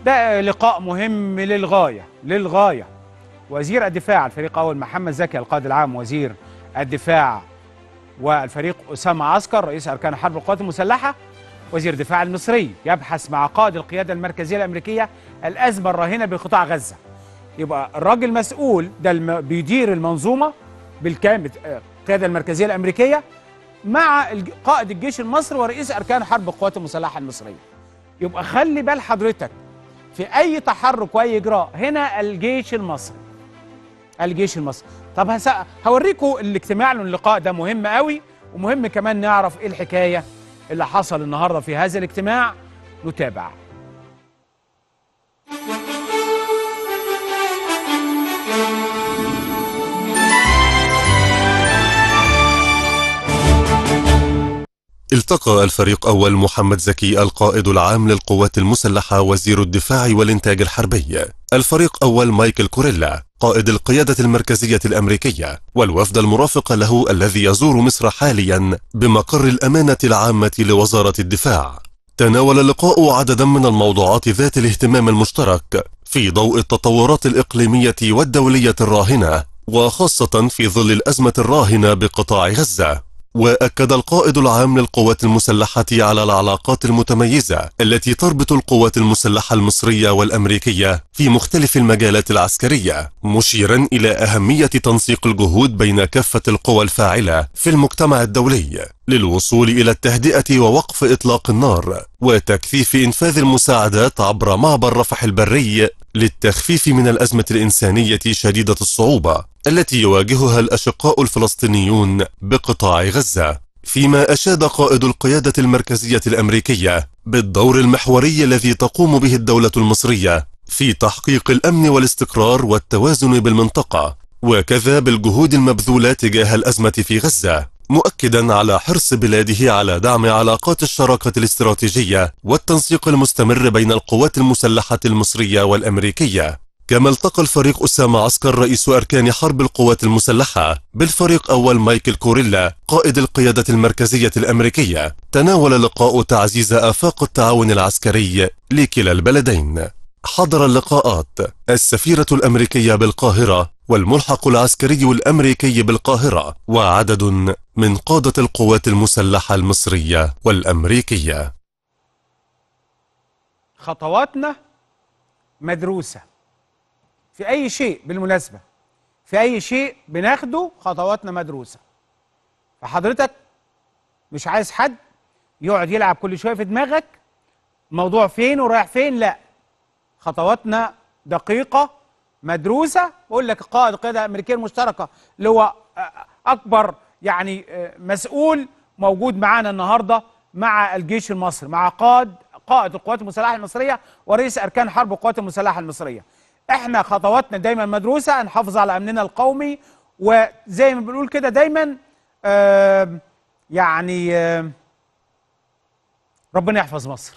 ده لقاء مهم للغايه للغايه وزير الدفاع الفريق اول محمد زكي القائد العام وزير الدفاع والفريق اسامه عسكر رئيس اركان حرب القوات المسلحه وزير الدفاع المصري يبحث مع قائد القياده المركزيه الامريكيه الازمه الراهنه بقطاع غزه يبقى الراجل مسؤول ده الم... بيدير المنظومه بالكامل آه، القياده المركزيه الامريكيه مع الج- قائد الجيش المصري ورئيس اركان حرب القوات المسلحه المصريه يبقى خلي بال حضرتك في اي تحرك واي اجراء هنا الجيش المصري الجيش المصري طب هس... هوريكم الاجتماع اللقاء ده مهم قوي ومهم كمان نعرف ايه الحكايه اللي حصل النهارده في هذا الاجتماع نتابع التقى الفريق أول محمد زكي القائد العام للقوات المسلحة وزير الدفاع والإنتاج الحربي الفريق أول مايكل كوريلا قائد القيادة المركزية الأمريكية والوفد المرافق له الذي يزور مصر حاليا بمقر الأمانة العامة لوزارة الدفاع تناول اللقاء عددا من الموضوعات ذات الاهتمام المشترك في ضوء التطورات الإقليمية والدولية الراهنة وخاصة في ظل الأزمة الراهنة بقطاع غزة واكد القائد العام للقوات المسلحه على العلاقات المتميزه التي تربط القوات المسلحه المصريه والامريكيه في مختلف المجالات العسكريه مشيرا الى اهميه تنسيق الجهود بين كافه القوى الفاعله في المجتمع الدولي للوصول الى التهدئه ووقف اطلاق النار وتكثيف انفاذ المساعدات عبر معبر رفح البري للتخفيف من الازمه الانسانيه شديده الصعوبه التي يواجهها الأشقاء الفلسطينيون بقطاع غزة فيما أشاد قائد القيادة المركزية الأمريكية بالدور المحوري الذي تقوم به الدولة المصرية في تحقيق الأمن والاستقرار والتوازن بالمنطقة وكذا بالجهود المبذولة تجاه الأزمة في غزة مؤكدا على حرص بلاده على دعم علاقات الشراكة الاستراتيجية والتنسيق المستمر بين القوات المسلحة المصرية والأمريكية كما التقى الفريق أسامة عسكر رئيس أركان حرب القوات المسلحة بالفريق أول مايكل كوريلا قائد القيادة المركزية الأمريكية تناول اللقاء تعزيز آفاق التعاون العسكري لكلا البلدين حضر اللقاءات السفيرة الأمريكية بالقاهرة والملحق العسكري الأمريكي بالقاهرة وعدد من قادة القوات المسلحة المصرية والأمريكية خطواتنا مدروسه في اي شيء بالمناسبه في اي شيء بناخده خطواتنا مدروسه فحضرتك مش عايز حد يقعد يلعب كل شويه في دماغك الموضوع فين ورايح فين لا خطواتنا دقيقه مدروسه بقول لك قائد القياده الامريكيه المشتركه اللي هو اكبر يعني مسؤول موجود معانا النهارده مع الجيش المصري مع قائد قائد القوات المسلحه المصريه ورئيس اركان حرب القوات المسلحه المصريه احنا خطواتنا دايما مدروسه نحافظ على امننا القومي وزي ما بنقول كده دايما آه يعني آه ربنا يحفظ مصر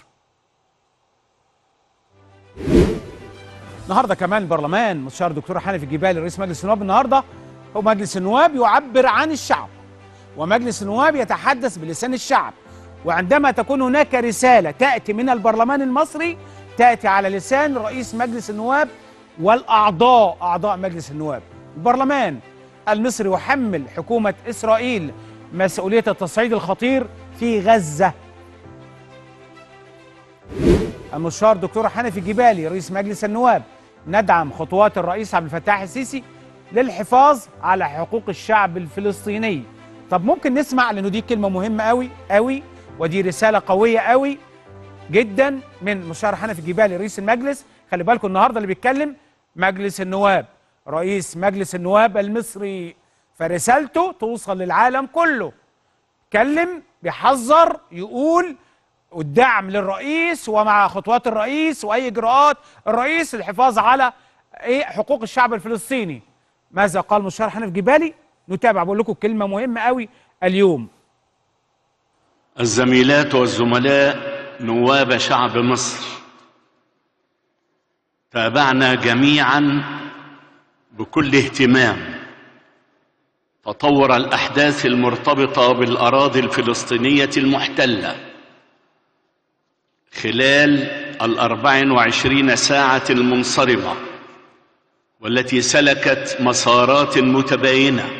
النهارده كمان البرلمان مستشار الدكتور حنفي الجبالي رئيس مجلس النواب النهارده هو مجلس النواب يعبر عن الشعب ومجلس النواب يتحدث بلسان الشعب وعندما تكون هناك رساله تاتي من البرلمان المصري تاتي على لسان رئيس مجلس النواب والاعضاء اعضاء مجلس النواب البرلمان المصري يحمل حكومه اسرائيل مسؤوليه التصعيد الخطير في غزه المستشار دكتور حنفي جبالي رئيس مجلس النواب ندعم خطوات الرئيس عبد الفتاح السيسي للحفاظ على حقوق الشعب الفلسطيني طب ممكن نسمع لانه دي كلمه مهمه قوي قوي ودي رساله قويه قوي جدا من مستشار حنفي جبالي رئيس المجلس خلي بالكم النهارده اللي بيتكلم مجلس النواب رئيس مجلس النواب المصري فرسالته توصل للعالم كله اتكلم بيحذر يقول والدعم للرئيس ومع خطوات الرئيس واي اجراءات الرئيس للحفاظ على ايه حقوق الشعب الفلسطيني ماذا قال مستشار حنفي جبالي نتابع بقول لكم كلمه مهمه قوي اليوم الزميلات والزملاء نواب شعب مصر تابعنا جميعا بكل اهتمام تطور الاحداث المرتبطه بالاراضي الفلسطينيه المحتله خلال الأربع وعشرين ساعة المنصرمة والتي سلكت مسارات متباينة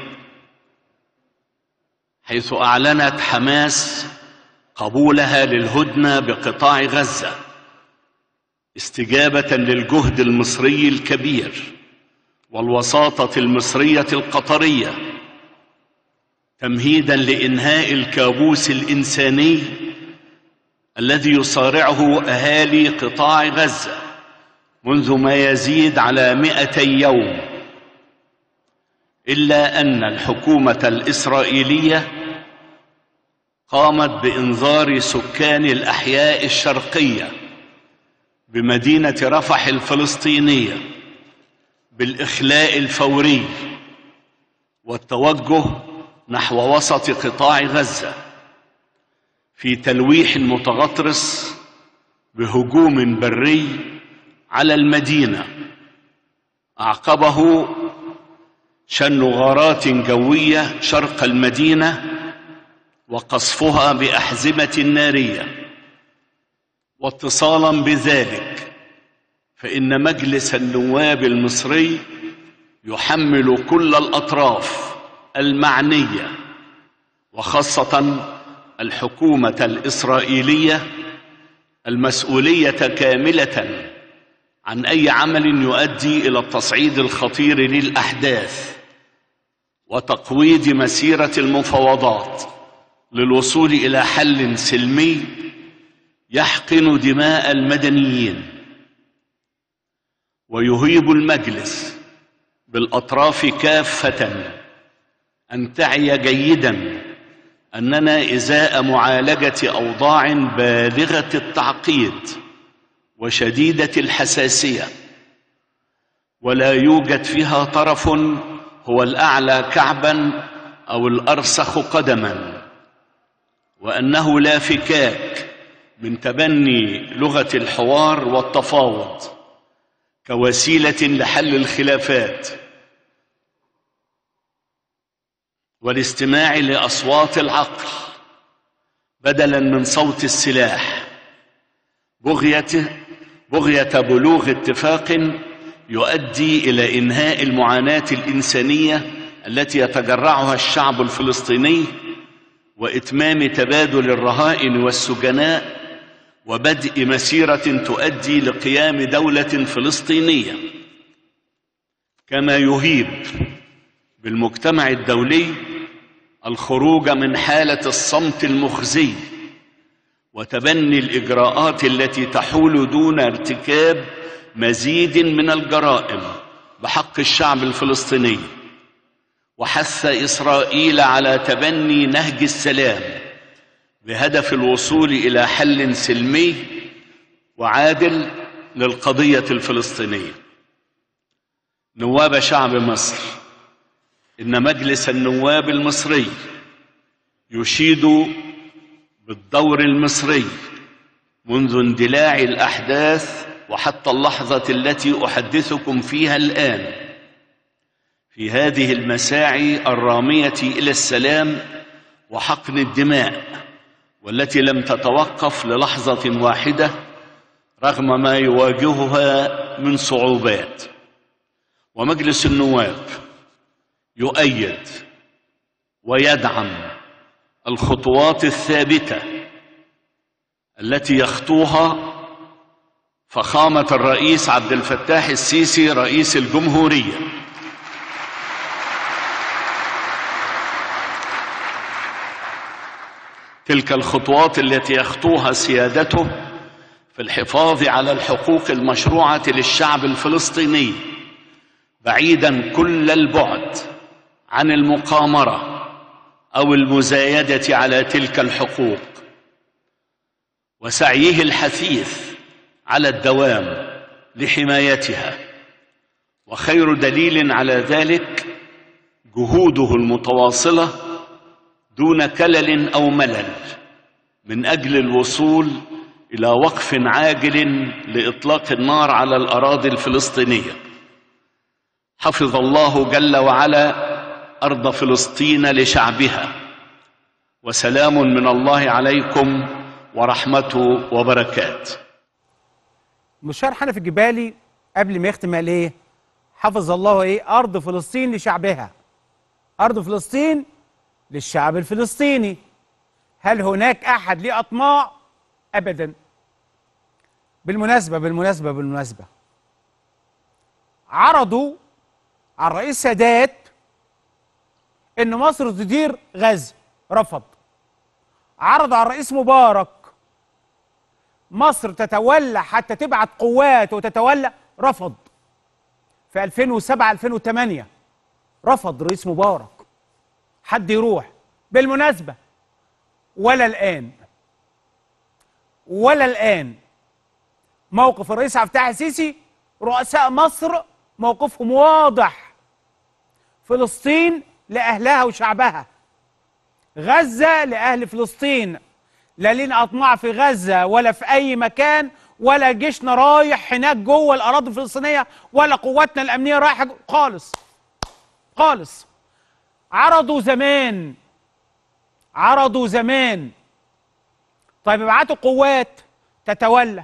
حيث أعلنت حماس قبولها للهدنة بقطاع غزة استجابة للجهد المصري الكبير والوساطة المصرية القطرية تمهيدا لإنهاء الكابوس الإنساني الذي يصارعه أهالي قطاع غزة منذ ما يزيد على مئتي يوم إلا أن الحكومة الإسرائيلية قامت بإنذار سكان الأحياء الشرقية بمدينة رفح الفلسطينية بالإخلاء الفوري والتوجه نحو وسط قطاع غزة في تلويح متغطرس بهجوم بري على المدينة أعقبه شن غارات جوية شرق المدينة وقصفها بأحزمة نارية واتصالا بذلك فإن مجلس النواب المصري يحمل كل الأطراف المعنية وخاصة الحكومة الإسرائيلية المسؤولية كاملة عن أي عمل يؤدي إلى التصعيد الخطير للأحداث وتقويض مسيرة المفاوضات للوصول إلى حل سلمي يحقن دماء المدنيين ويهيب المجلس بالأطراف كافة أن تعي جيدا أننا إزاء معالجة أوضاع بالغة التعقيد وشديدة الحساسية ولا يوجد فيها طرف هو الأعلى كعبا أو الأرسخ قدما وأنه لا فكاك من تبني لغة الحوار والتفاوض كوسيلة لحل الخلافات والاستماع لأصوات العقل بدلا من صوت السلاح بغية بغية بلوغ اتفاق يؤدي إلى إنهاء المعاناة الإنسانية التي يتجرعها الشعب الفلسطيني وإتمام تبادل الرهائن والسجناء وبدء مسيرة تؤدي لقيام دولة فلسطينية كما يهيب بالمجتمع الدولي الخروج من حالة الصمت المخزي وتبني الإجراءات التي تحول دون ارتكاب مزيد من الجرائم بحق الشعب الفلسطيني وحث إسرائيل على تبني نهج السلام بهدف الوصول إلى حل سلمي وعادل للقضية الفلسطينية نواب شعب مصر إن مجلس النواب المصري يشيد بالدور المصري منذ اندلاع الأحداث وحتى اللحظة التي أحدثكم فيها الآن في هذه المساعي الرامية إلى السلام وحقن الدماء والتي لم تتوقف للحظة واحدة رغم ما يواجهها من صعوبات ومجلس النواب يؤيد ويدعم الخطوات الثابته التي يخطوها فخامه الرئيس عبد الفتاح السيسي رئيس الجمهوريه تلك الخطوات التي يخطوها سيادته في الحفاظ على الحقوق المشروعه للشعب الفلسطيني بعيدا كل البعد عن المقامره او المزايده على تلك الحقوق وسعيه الحثيث على الدوام لحمايتها وخير دليل على ذلك جهوده المتواصله دون كلل او ملل من اجل الوصول الى وقف عاجل لاطلاق النار على الاراضي الفلسطينيه حفظ الله جل وعلا ارض فلسطين لشعبها وسلام من الله عليكم ورحمته وبركاته مشار حنفي الجبالي قبل ما يختم قال ايه حفظ الله ايه ارض فلسطين لشعبها ارض فلسطين للشعب الفلسطيني هل هناك احد ليه اطماع ابدا بالمناسبه بالمناسبه بالمناسبه عرضوا على الرئيس سادات ان مصر تدير غزه رفض عرضوا على الرئيس مبارك مصر تتولى حتى تبعت قوات وتتولى رفض في 2007 2008 رفض رئيس مبارك حد يروح بالمناسبة ولا الآن ولا الآن موقف الرئيس عبد الفتاح السيسي رؤساء مصر موقفهم واضح فلسطين لأهلها وشعبها غزة لأهل فلسطين لا لينا أطماع في غزة ولا في أي مكان ولا جيشنا رايح هناك جوه الأراضي الفلسطينية ولا قواتنا الأمنية رايحة جو- خالص خالص عرضوا زمان عرضوا زمان طيب ابعتوا قوات تتولى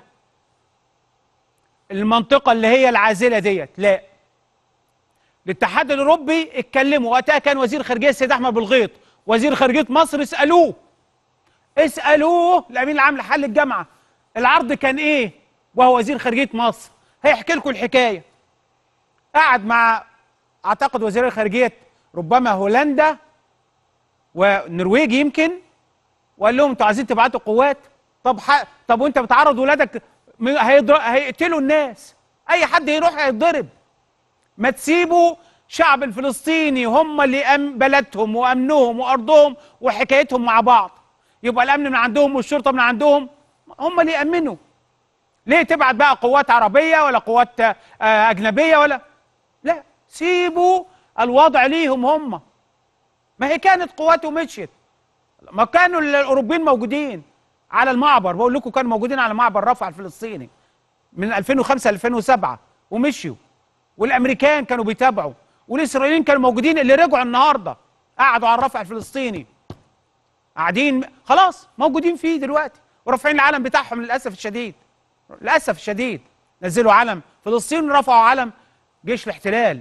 المنطقة اللي هي العازلة ديت لا الاتحاد الأوروبي اتكلموا وقتها كان وزير خارجية السيد أحمد بالغيط وزير خارجية مصر اسألوه اسألوه الأمين العام لحل الجامعة العرض كان إيه وهو وزير خارجية مصر هيحكي لكم الحكاية قعد مع أعتقد وزير الخارجية ربما هولندا والنرويج يمكن وقال لهم انتوا عايزين تبعتوا قوات طب ح... طب وانت بتعرض ولادك م- هيضر... هيقتلوا الناس اي حد يروح هيتضرب ما تسيبوا شعب الفلسطيني هم اللي أم بلدهم وامنهم وارضهم وحكايتهم مع بعض يبقى الامن من عندهم والشرطه من عندهم هم اللي يامنوا ليه تبعت بقى قوات عربيه ولا قوات آه، اجنبيه ولا لا سيبوا الوضع ليهم هم ما هي كانت قوات ومشيت ما كانوا الاوروبيين موجودين على المعبر بقول لكم كانوا موجودين على معبر رفح الفلسطيني من 2005 ل 2007 ومشيوا والامريكان كانوا بيتابعوا والاسرائيليين كانوا موجودين اللي رجعوا النهارده قعدوا على الرفع الفلسطيني قاعدين خلاص موجودين فيه دلوقتي ورافعين العلم بتاعهم للاسف الشديد للاسف الشديد نزلوا علم فلسطين ورفعوا علم جيش الاحتلال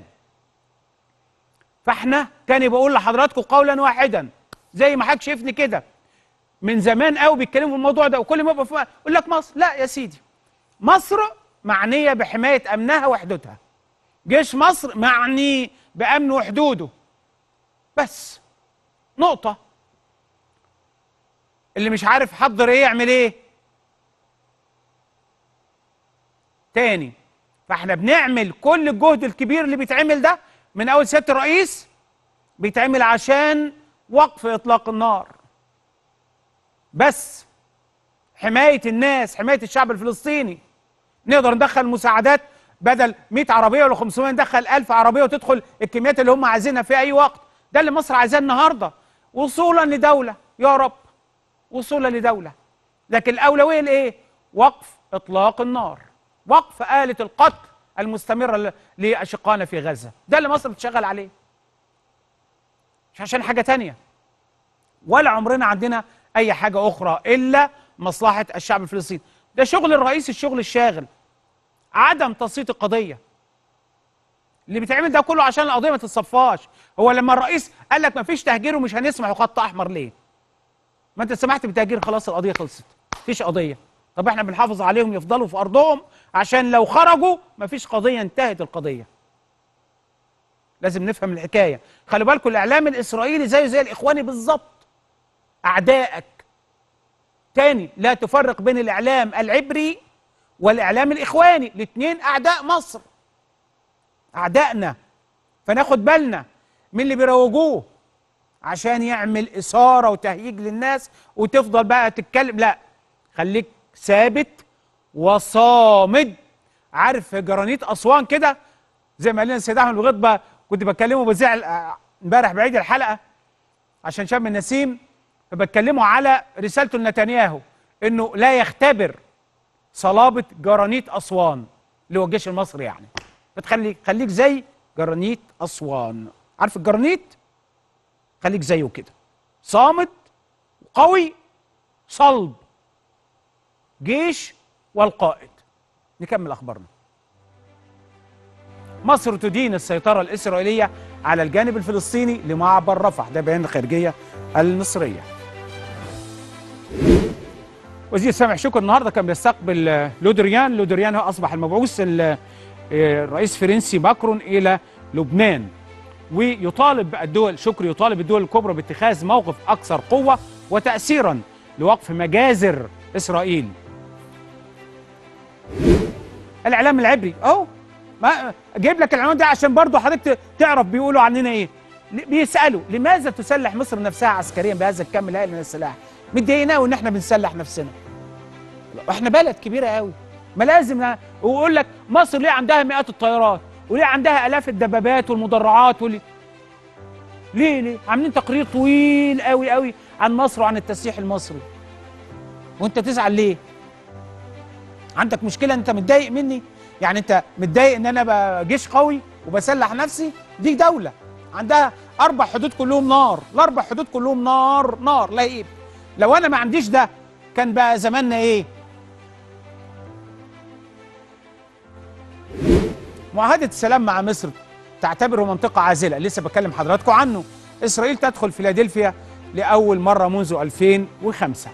فاحنا تاني بقول لحضراتكم قولا واحدا زي ما حضرتك شايفني كده من زمان قوي بيتكلموا في الموضوع ده وكل ما يبقى في يقول لك مصر لا يا سيدي مصر معنيه بحمايه امنها وحدودها جيش مصر معني بامن وحدوده بس نقطه اللي مش عارف حضر ايه يعمل ايه تاني فاحنا بنعمل كل الجهد الكبير اللي بيتعمل ده من اول سياده الرئيس بيتعمل عشان وقف اطلاق النار بس حمايه الناس حمايه الشعب الفلسطيني نقدر ندخل مساعدات بدل 100 عربيه ولا 500 ندخل 1000 عربيه وتدخل الكميات اللي هم عايزينها في اي وقت ده اللي مصر عايزاه النهارده وصولا لدوله يا رب وصولا لدوله لكن الاولويه لايه وقف اطلاق النار وقف آلة القتل المستمرة ل- لأشقائنا في غزة ده اللي مصر بتشغل عليه مش عشان حاجة تانية ولا عمرنا عندنا أي حاجة أخرى إلا مصلحة الشعب الفلسطيني ده شغل الرئيس الشغل الشاغل عدم تسييط القضية اللي بيتعمل ده كله عشان القضية ما تتصفاش هو لما الرئيس قال لك ما فيش تهجير ومش هنسمح خط أحمر ليه ما انت سمحت بالتهجير خلاص القضيه خلصت مفيش قضيه طب احنا بنحافظ عليهم يفضلوا في ارضهم عشان لو خرجوا مفيش قضيه انتهت القضيه لازم نفهم الحكايه خلي بالكم الاعلام الاسرائيلي زيه زي الاخواني بالظبط اعدائك تاني لا تفرق بين الاعلام العبري والاعلام الاخواني الاثنين اعداء مصر اعدائنا فناخد بالنا من اللي بيروجوه عشان يعمل إثارة وتهييج للناس وتفضل بقى تتكلم لا خليك ثابت وصامد عارف جرانيت أسوان كده زي ما قال لنا السيد أحمد الغضبة كنت بكلمه بزعل آه، امبارح بعيد الحلقة عشان شم النسيم فبتكلموا على رسالته لنتنياهو انه لا يختبر صلابة جرانيت أسوان اللي هو الجيش المصري يعني فتخليك خليك زي جرانيت أسوان عارف الجرانيت خليك زيه كده صامت قوي صلب جيش والقائد نكمل اخبارنا مصر تدين السيطرة الإسرائيلية على الجانب الفلسطيني لمعبر رفح ده بيان الخارجية المصرية وزير سامح شكر النهارده كان بيستقبل آه، لودريان لودريان هو أصبح المبعوث ال- آه، الرئيس فرنسي ماكرون إلى لبنان ويطالب الدول شكر يطالب الدول الكبرى باتخاذ موقف أكثر قوة وتأثيرا لوقف مجازر إسرائيل الإعلام العبري أهو ما جايب لك العنوان ده عشان برضه حضرتك تعرف بيقولوا عننا ايه ل- بيسالوا لماذا تسلح مصر نفسها عسكريا بهذا الكم الهائل من السلاح متضايقين قوي ان احنا بنسلح نفسنا احنا بلد كبيره قوي ما لازم ن- ويقول لك مصر ليه عندها مئات الطيارات وليه عندها الاف الدبابات والمدرعات وليه ليه ليه عاملين تقرير طويل قوي قوي عن مصر وعن التسليح المصري وانت تزعل ليه عندك مشكله انت متضايق مني يعني انت متضايق ان انا بقى جيش قوي وبسلح نفسي دي دوله عندها اربع حدود كلهم نار الاربع حدود كلهم نار نار لا ايه لو انا ما عنديش ده كان بقى زماننا ايه معاهده السلام مع مصر تعتبره منطقه عازله لسه بكلم حضراتكم عنه اسرائيل تدخل فيلادلفيا لاول مره منذ 2005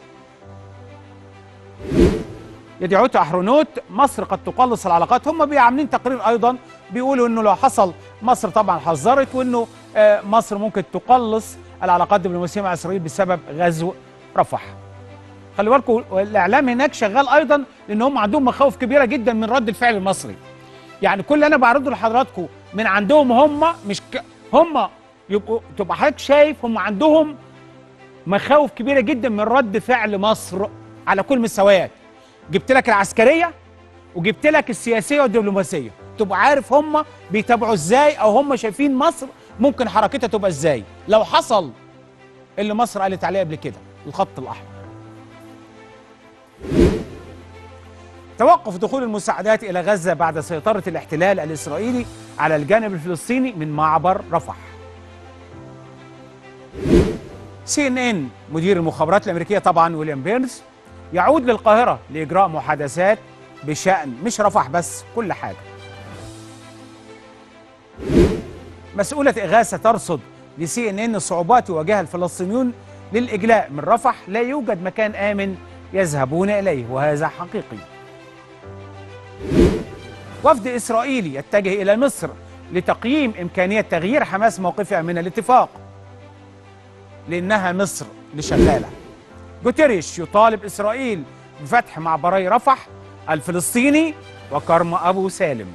يدعوت احرونوت مصر قد تقلص العلاقات هم بي- عاملين تقرير ايضا بيقولوا انه لو حصل مصر طبعا حذرت وانه آه، مصر ممكن تقلص العلاقات الدبلوماسيه مع اسرائيل بسبب غزو رفح خلي بالكم الاعلام هناك شغال ايضا لان هم عندهم مخاوف كبيره جدا من رد الفعل المصري يعني كل اللي انا بعرضه لحضراتكم من عندهم هم مش ك... هم يبقوا تبقى حضرتك شايف هم عندهم مخاوف كبيره جدا من رد فعل مصر على كل المستويات جبت لك العسكريه وجبت لك السياسيه والدبلوماسيه تبقى عارف هم بيتابعوا ازاي او هم شايفين مصر ممكن حركتها تبقى ازاي لو حصل اللي مصر قالت عليه قبل كده الخط الاحمر توقف دخول المساعدات الى غزه بعد سيطره الاحتلال الاسرائيلي على الجانب الفلسطيني من معبر رفح سي ان ان مدير المخابرات الامريكيه طبعا ويليام بيرنز يعود للقاهره لاجراء محادثات بشان مش رفح بس كل حاجه مسؤولة إغاثة ترصد لسي إن إن صعوبات يواجهها الفلسطينيون للإجلاء من رفح لا يوجد مكان آمن يذهبون إليه وهذا حقيقي وفد إسرائيلي يتجه إلى مصر لتقييم إمكانية تغيير حماس موقفها من الاتفاق لأنها مصر اللي شغالة جوتيريش يطالب إسرائيل بفتح معبري رفح الفلسطيني وكرم أبو سالم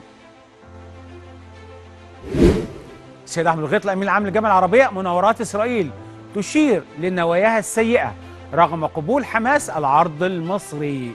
السيد احمد الغيط الامين العام للجامعه العربيه مناورات اسرائيل تشير لنواياها السيئه رغم قبول حماس العرض المصري.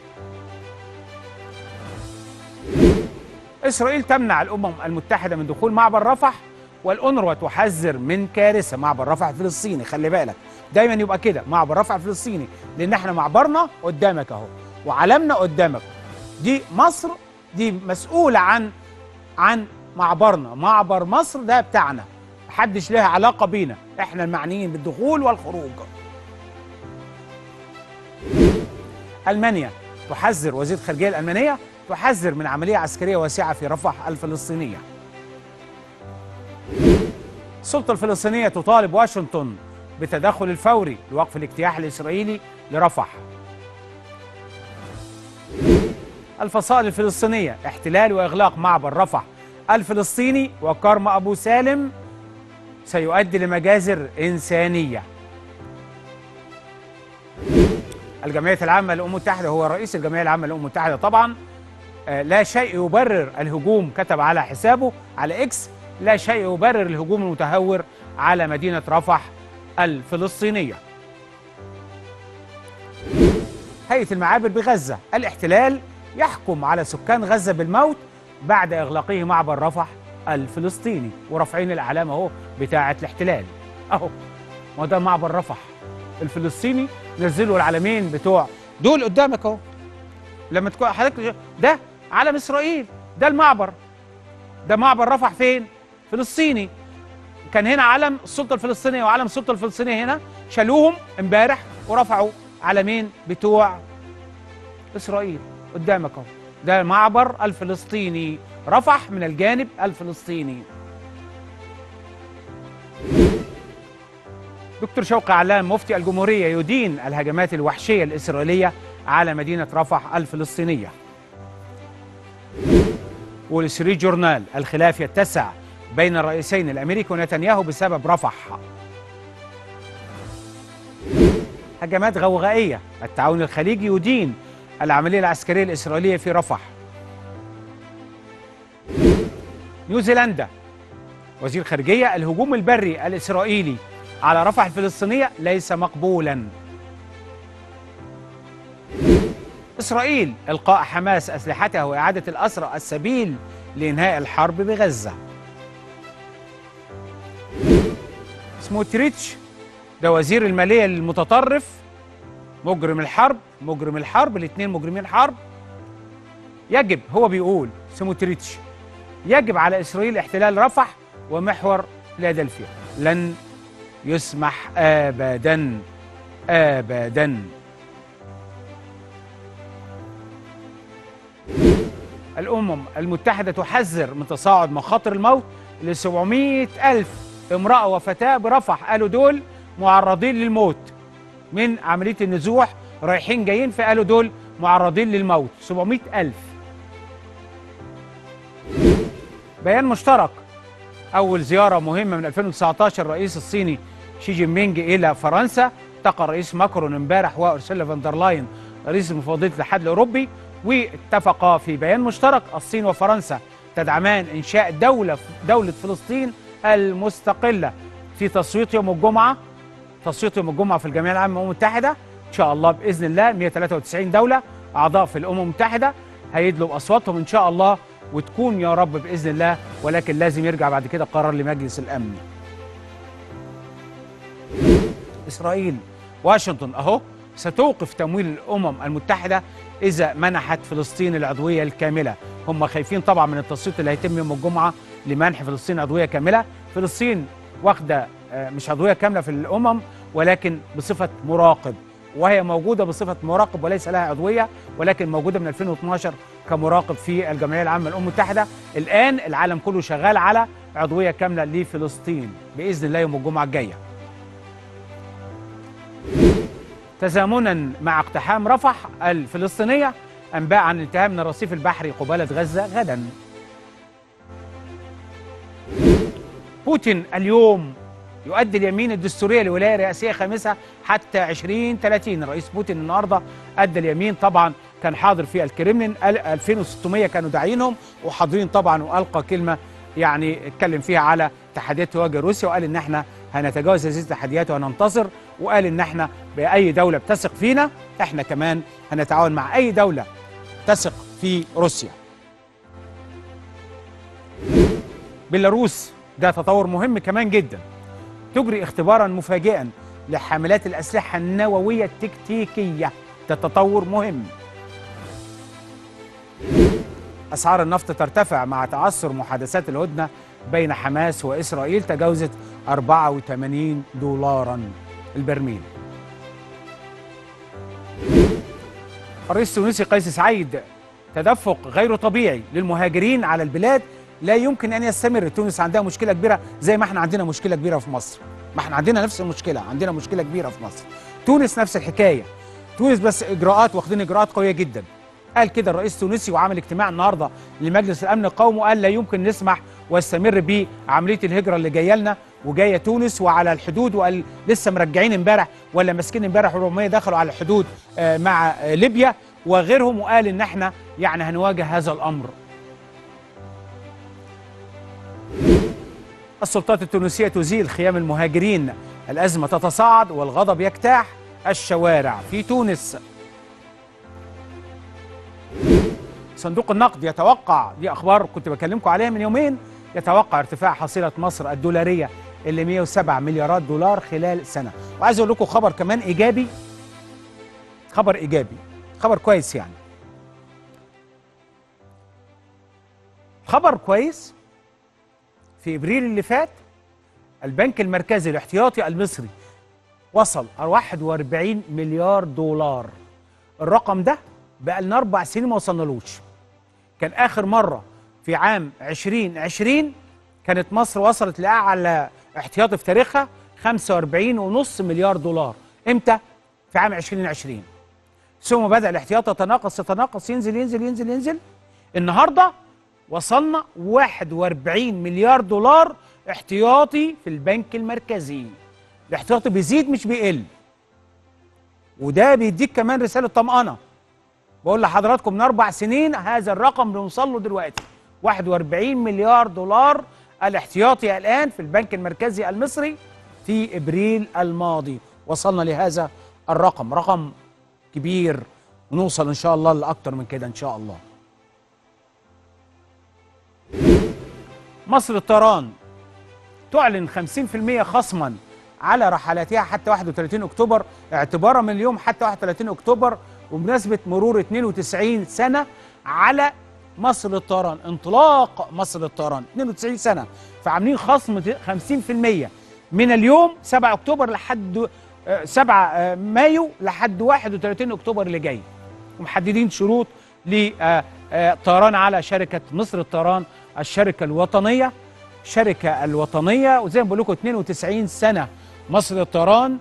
اسرائيل تمنع الامم المتحده من دخول معبر رفح والأونروا تحذر من كارثه معبر رفح الفلسطيني خلي بالك دايما يبقى كده معبر رفح الفلسطيني لان احنا معبرنا قدامك اهو وعلمنا قدامك دي مصر دي مسؤوله عن عن معبرنا معبر مصر ده بتاعنا محدش لها علاقة بينا احنا المعنيين بالدخول والخروج ألمانيا تحذر وزير الخارجية الألمانية تحذر من عملية عسكرية واسعة في رفح الفلسطينية السلطة الفلسطينية تطالب واشنطن بالتدخل الفوري لوقف الاجتياح الإسرائيلي لرفح الفصائل الفلسطينية احتلال وإغلاق معبر رفح الفلسطيني وكرم أبو سالم سيؤدي لمجازر إنسانية الجمعية العامة للأمم المتحدة هو رئيس الجمعية العامة للأمم المتحدة طبعا آه، لا شيء يبرر الهجوم كتب على حسابه على إكس لا شيء يبرر الهجوم المتهور على مدينة رفح الفلسطينية هيئة المعابر بغزة الاحتلال يحكم على سكان غزة بالموت بعد إغلاقه معبر رفح الفلسطيني ورافعين الأعلام أهو بتاعة الاحتلال أهو ما ده معبر رفح الفلسطيني نزلوا العلمين بتوع دول قدامك أهو لما تكون حضرتك ده علم إسرائيل ده المعبر ده معبر رفح فين؟ فلسطيني كان هنا علم السلطة الفلسطينية وعلم السلطة الفلسطينية هنا شالوهم امبارح ورفعوا علمين بتوع إسرائيل قدامك أهو ده المعبر الفلسطيني رفح من الجانب الفلسطيني دكتور شوقي علام مفتي الجمهورية يدين الهجمات الوحشية الإسرائيلية على مدينة رفح الفلسطينية وول ستريت جورنال الخلاف يتسع بين الرئيسين الأمريكي ونتنياهو بسبب رفح هجمات غوغائية التعاون الخليجي يدين العملية العسكرية الإسرائيلية في رفح نيوزيلندا وزير خارجية الهجوم البري الإسرائيلي على رفح الفلسطينية ليس مقبولا إسرائيل إلقاء حماس أسلحتها وإعادة الأسرى السبيل لإنهاء الحرب بغزة سموتريتش ده وزير المالية المتطرف مجرم الحرب مجرم الحرب الاثنين مجرمين حرب يجب هو بيقول سموتريتش يجب على إسرائيل احتلال رفح ومحور فيلادلفيا لن يسمح ابدا ابدا الامم المتحده تحذر من تصاعد مخاطر الموت ل 700 الف امراه وفتاه برفح قالوا دول معرضين للموت من عمليه النزوح رايحين جايين فقالوا دول معرضين للموت 700 الف بيان مشترك أول زيارة مهمة من 2019 الرئيس الصيني شي جين بينج إلى فرنسا التقى الرئيس ماكرون امبارح وأرسولا فاندر لاين رئيس مفوضية الاتحاد الأوروبي واتفقا في بيان مشترك الصين وفرنسا تدعمان إنشاء دولة دولة فلسطين المستقلة في تصويت يوم الجمعة تصويت يوم الجمعة في الجمعية العامة للأمم المتحدة إن شاء الله بإذن الله 193 دولة أعضاء في الأمم المتحدة هيدلوا أصواتهم إن شاء الله وتكون يا رب باذن الله ولكن لازم يرجع بعد كده قرار لمجلس الامن. اسرائيل واشنطن اهو ستوقف تمويل الامم المتحده اذا منحت فلسطين العضويه الكامله، هم خايفين طبعا من التصويت اللي هيتم يوم الجمعه لمنح فلسطين عضويه كامله، فلسطين واخده مش عضويه كامله في الامم ولكن بصفه مراقب وهي موجودة بصفة مراقب وليس لها عضوية ولكن موجودة من 2012 كمراقب في الجمعية العامة للأمم المتحدة الآن العالم كله شغال على عضوية كاملة لفلسطين بإذن الله يوم الجمعة الجاية تزامنا مع اقتحام رفح الفلسطينية أنباء عن الانتهاء من الرصيف البحري قبالة غزة غدا بوتين اليوم يؤدي اليمين الدستوريه لولايه رئاسيه خامسه حتى 2030 الرئيس بوتين النهارده ادى اليمين طبعا كان حاضر في الكريملين 2600 كانوا داعينهم وحاضرين طبعا والقى كلمه يعني اتكلم فيها على تحديات تواجه روسيا وقال ان احنا هنتجاوز هذه التحديات وهننتصر وقال ان احنا باي دوله بتثق فينا احنا كمان هنتعاون مع اي دوله تثق في روسيا. بيلاروس ده تطور مهم كمان جدا تجري اختبارا مفاجئا لحاملات الأسلحة النووية التكتيكية ده تطور مهم أسعار النفط ترتفع مع تعثر محادثات الهدنة بين حماس وإسرائيل تجاوزت 84 دولارا البرميل الرئيس التونسي قيس سعيد تدفق غير طبيعي للمهاجرين على البلاد لا يمكن ان يستمر تونس عندها مشكله كبيره زي ما احنا عندنا مشكله كبيره في مصر ما احنا عندنا نفس المشكله عندنا مشكله كبيره في مصر تونس نفس الحكايه تونس بس اجراءات واخدين اجراءات قويه جدا قال كده الرئيس التونسي وعمل اجتماع النهارده لمجلس الامن القومي وقال لا يمكن نسمح واستمر بعمليه الهجره اللي جايه لنا وجايه تونس وعلى الحدود وقال لسه مرجعين امبارح ولا ماسكين امبارح 400 دخلوا على الحدود مع ليبيا وغيرهم وقال ان احنا يعني هنواجه هذا الامر السلطات التونسية تزيل خيام المهاجرين الأزمة تتصاعد والغضب يجتاح الشوارع في تونس صندوق النقد يتوقع دي أخبار كنت بكلمكم عليها من يومين يتوقع ارتفاع حصيلة مصر الدولارية اللي 107 مليارات دولار خلال سنة وعايز أقول لكم خبر كمان إيجابي خبر إيجابي خبر كويس يعني خبر كويس في ابريل اللي فات البنك المركزي الاحتياطي المصري وصل 41 مليار دولار الرقم ده بقى لنا اربع سنين ما وصلنالوش كان اخر مره في عام 2020 كانت مصر وصلت لاعلى احتياطي في تاريخها 45.5 مليار دولار امتى في عام 2020 ثم بدا الاحتياط يتناقص يتناقص ينزل ينزل ينزل ينزل النهارده وصلنا 41 مليار دولار احتياطي في البنك المركزي الاحتياطي بيزيد مش بيقل وده بيديك كمان رساله طمانه بقول لحضراتكم من اربع سنين هذا الرقم بنوصل له دلوقتي 41 مليار دولار الاحتياطي الان في البنك المركزي المصري في ابريل الماضي وصلنا لهذا الرقم رقم كبير ونوصل ان شاء الله لاكتر من كده ان شاء الله مصر الطيران تعلن 50% خصما على رحلاتها حتى 31 اكتوبر اعتبارا من اليوم حتى 31 اكتوبر وبمناسبه مرور 92 سنه على مصر للطيران انطلاق مصر للطيران 92 سنه فعاملين خصم 50% من اليوم 7 اكتوبر لحد آه، 7 آه، مايو لحد 31 اكتوبر اللي جاي ومحددين شروط للطيران على شركه مصر الطيران الشركه الوطنيه الشركه الوطنيه وزي ما بقول لكم 92 سنه مصر للطيران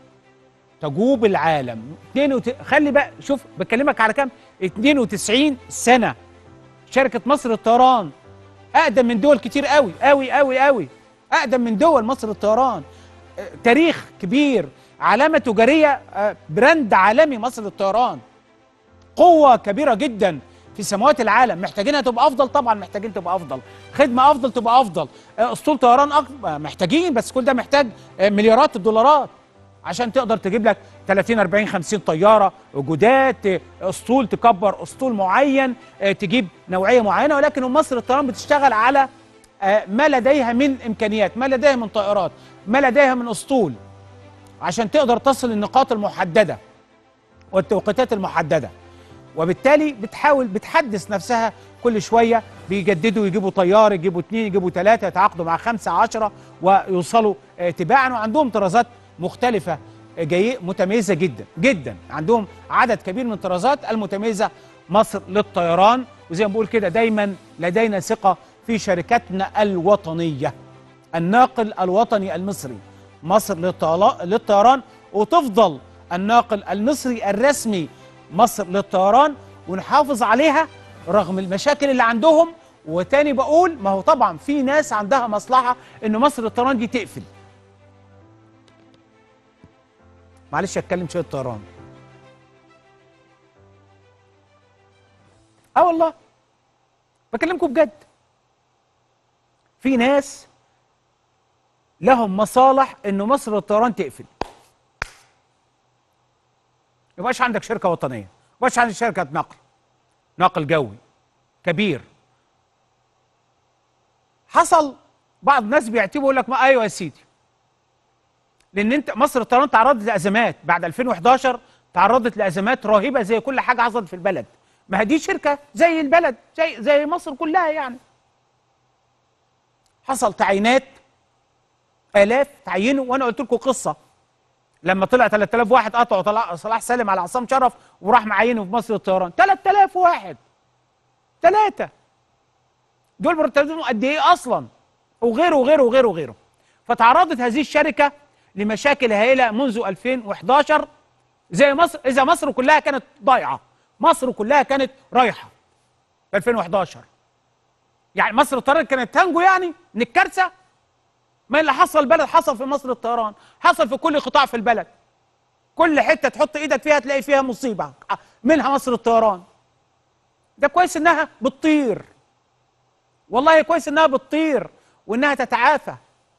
تجوب العالم 92 خلي بقى شوف بكلمك على كام 92 سنه شركه مصر الطيران اقدم من دول كتير قوي قوي قوي قوي اقدم من دول مصر الطيران آه، تاريخ كبير علامه تجاريه آه، براند عالمي مصر للطيران قوه كبيره جدا في سماوات العالم محتاجينها تبقى افضل طبعا محتاجين تبقى افضل خدمه افضل تبقى افضل آه، اسطول طيران أك- آه، محتاجين بس كل ده محتاج آه، مليارات الدولارات عشان تقدر تجيب لك 30 40 50 طياره جداد آه، اسطول تكبر اسطول معين آه، تجيب نوعيه معينه ولكن مصر الطيران بتشتغل على آه، ما لديها من امكانيات ما لديها من طائرات ما لديها من اسطول عشان تقدر تصل النقاط المحدده والتوقيتات المحدده وبالتالي بتحاول بتحدث نفسها كل شويه بيجددوا يجيبوا طيار يجيبوا اثنين يجيبوا ثلاثه يتعاقدوا مع خمسه عشرة ويوصلوا آه، تباعا وعندهم طرازات مختلفه آه، جاي متميزه جدا جدا عندهم عدد كبير من الطرازات المتميزه مصر للطيران وزي ما بقول كده دايما لدينا ثقه في شركتنا الوطنيه الناقل الوطني المصري مصر للطلا- للطيران وتفضل الناقل المصري الرسمي مصر للطيران ونحافظ عليها رغم المشاكل اللي عندهم وتاني بقول ما هو طبعا في ناس عندها مصلحة ان مصر للطيران دي تقفل معلش اتكلم شوية طيران اه والله بكلمكم بجد في ناس لهم مصالح ان مصر للطيران تقفل يبقاش عندك شركه وطنيه يبقاش عندك شركه نقل نقل جوي كبير حصل بعض الناس بيعتبروا يقول لك ما ايوه يا سيدي لان انت مصر الطيران تعرضت لازمات بعد 2011 تعرضت لازمات رهيبه زي كل حاجه حصلت في البلد ما هي دي شركه زي البلد زي زي مصر كلها يعني حصل تعيينات الاف تعينوا وانا قلت لكم قصه لما طلع 3000 واحد قطعوا طلع صلاح سالم على عصام شرف وراح معينه في مصر الطيران 3000 واحد ثلاثه دول مرتباتهم قد ايه اصلا وغيره وغيره وغيره وغيره فتعرضت هذه الشركه لمشاكل هائله منذ 2011 زي مصر اذا مصر كلها كانت ضايعه مصر كلها كانت رايحه في 2011 يعني مصر الطيران كانت تنجو يعني من الكارثه ما اللي حصل البلد حصل في مصر الطيران حصل في كل قطاع في البلد كل حته تحط ايدك فيها تلاقي فيها مصيبه منها مصر الطيران ده كويس انها بتطير والله كويس انها بتطير وانها تتعافى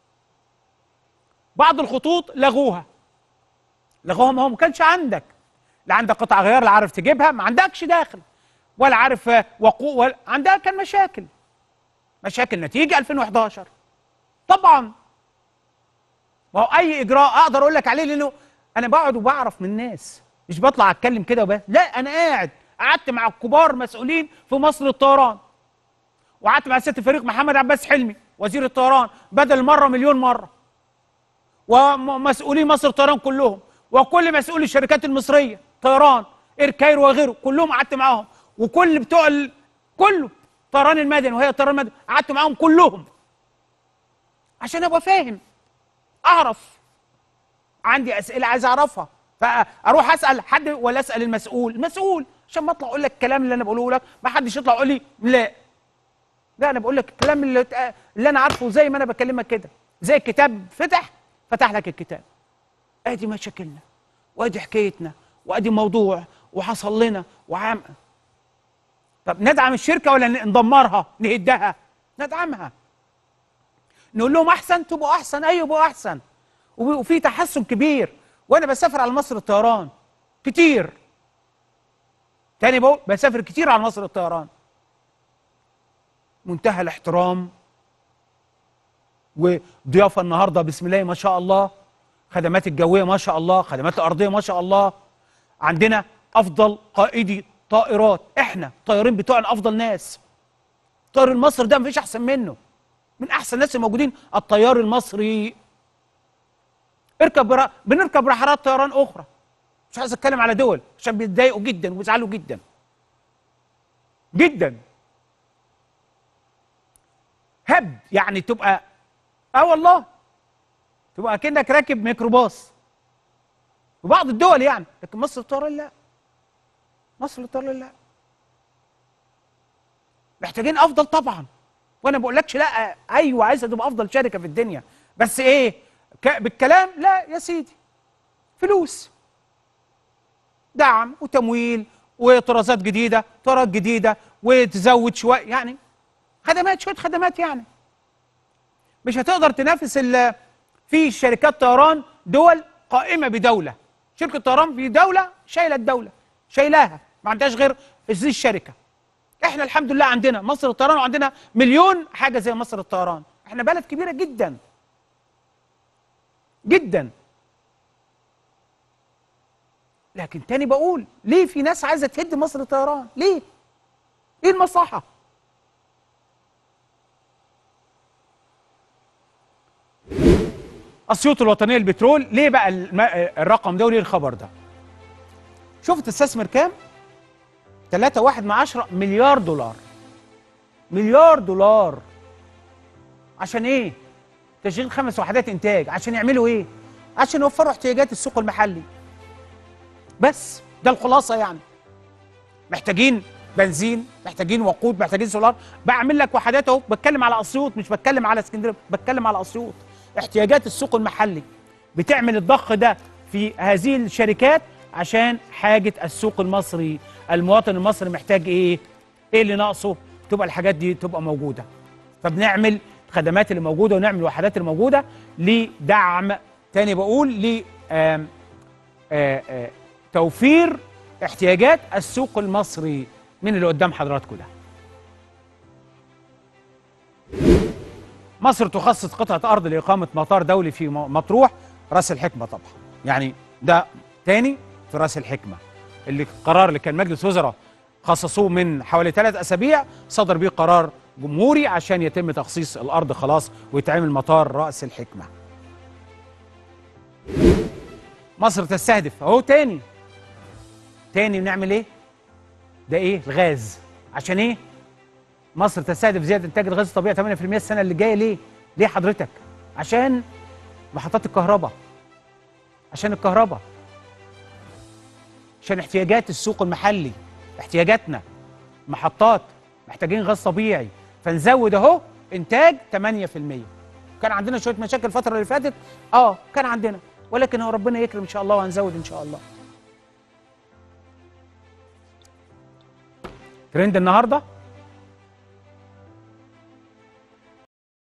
بعض الخطوط لغوها لغوها ما هو ما كانش عندك لا عندك قطع غيار لا عارف تجيبها ما عندكش داخل ولا عارف آه، وقوع ولا عندها كان مشاكل مشاكل نتيجه 2011 طبعا ما هو اي اجراء اقدر اقول لك عليه لانه انا بقعد وبعرف من الناس مش بطلع اتكلم كده وبس لا انا قاعد قعدت مع الكبار مسؤولين في مصر الطيران وقعدت مع سياده الفريق محمد عباس حلمي وزير الطيران بدل مره مليون مره ومسؤولين مصر الطيران كلهم وكل مسؤولي الشركات المصريه طيران اير كايرو وغيره كلهم قعدت معاهم وكل بتوع ال- كله طيران المدني وهي الطيران المدني قعدت معاهم كلهم عشان ابقى فاهم اعرف عندي اسئله عايز اعرفها فاروح اسال حد ولا اسال المسؤول المسؤول عشان ما اطلع اقول لك الكلام اللي انا بقوله لك ما حدش يطلع يقول لي لا لا انا بقول لك الكلام اللي, اتق- اللي انا عارفه زي ما انا بكلمك كده زي الكتاب فتح فتح لك الكتاب ادي مشاكلنا وادي حكايتنا وادي موضوع وحصل لنا وعام طب ندعم الشركه ولا ندمرها نهدها ندعمها نقول لهم احسن تبقوا احسن ايوه يبقوا احسن وب- وفي تحسن كبير وانا بسافر على مصر الطيران كتير تاني بقول بسافر كتير على مصر الطيران منتهى الاحترام وضيافه النهارده بسم الله ما شاء الله خدمات الجويه ما شاء الله خدمات الارضيه ما شاء الله عندنا افضل قائدي طائرات احنا الطيارين بتوعنا افضل ناس الطيار المصري ده مفيش احسن منه من احسن الناس الموجودين الطيار المصري اركب برا... بنركب رحلات طيران اخرى مش عايز اتكلم على دول عشان بيتضايقوا جدا وبيزعلوا جدا جدا هب يعني تبقى اه والله تبقى كأنك راكب ميكروباص في بعض الدول يعني لكن مصر الطيران لا مصر الطيران لا محتاجين افضل طبعا وانا ما بقولكش لا ايوه عايزه تبقى افضل شركه في الدنيا بس ايه ك... بالكلام لا يا سيدي فلوس دعم وتمويل وطرازات جديده طرات جديده وتزود شويه يعني خدمات شويه خدمات يعني مش هتقدر تنافس ال- في شركات طيران دول قائمه بدوله شركه طيران في دوله شايله الدوله شايلاها ما عندهاش غير زي الشركه احنا الحمد لله عندنا مصر الطيران وعندنا مليون حاجه زي مصر الطيران احنا بلد كبيره جدا جدا لكن تاني بقول ليه في ناس عايزه تهد مصر الطيران ليه ايه المصلحه اسيوط الوطنيه للبترول ليه بقى الم- الرقم ده وليه الخبر ده شوف تستثمر كام 3 واحد من عشرة مليار دولار مليار دولار عشان ايه تشغيل خمس وحدات انتاج عشان يعملوا ايه عشان يوفروا احتياجات السوق المحلي بس ده الخلاصه يعني محتاجين بنزين محتاجين وقود محتاجين سولار بعمل لك وحدات اهو بتكلم على اسيوط مش بتكلم على اسكندريه بتكلم على اسيوط احتياجات السوق المحلي بتعمل الضخ ده في هذه الشركات عشان حاجه السوق المصري المواطن المصري محتاج ايه ايه اللي ناقصه تبقى الحاجات دي تبقى موجوده فبنعمل الخدمات اللي موجوده ونعمل الوحدات الموجوده لدعم تاني بقول ل آم آه، آه، توفير احتياجات السوق المصري من اللي قدام حضراتكم ده مصر تخصص قطعة أرض لإقامة مطار دولي في م- مطروح راس الحكمة طبعا يعني ده تاني في راس الحكمة اللي القرار اللي كان مجلس وزراء خصصوه من حوالي ثلاث أسابيع صدر بيه قرار جمهوري عشان يتم تخصيص الأرض خلاص ويتعمل مطار رأس الحكمة مصر تستهدف اهو تاني تاني نعمل ايه ده ايه الغاز عشان ايه مصر تستهدف زياده انتاج الغاز الطبيعي 8% السنه اللي جايه ليه ليه حضرتك عشان محطات الكهرباء عشان الكهرباء عشان احتياجات السوق المحلي احتياجاتنا محطات محتاجين غاز طبيعي فنزود اهو انتاج 8% كان عندنا شويه مشاكل الفتره اللي فاتت اه كان عندنا ولكن هو ربنا يكرم ان شاء الله وهنزود ان شاء الله ترند النهارده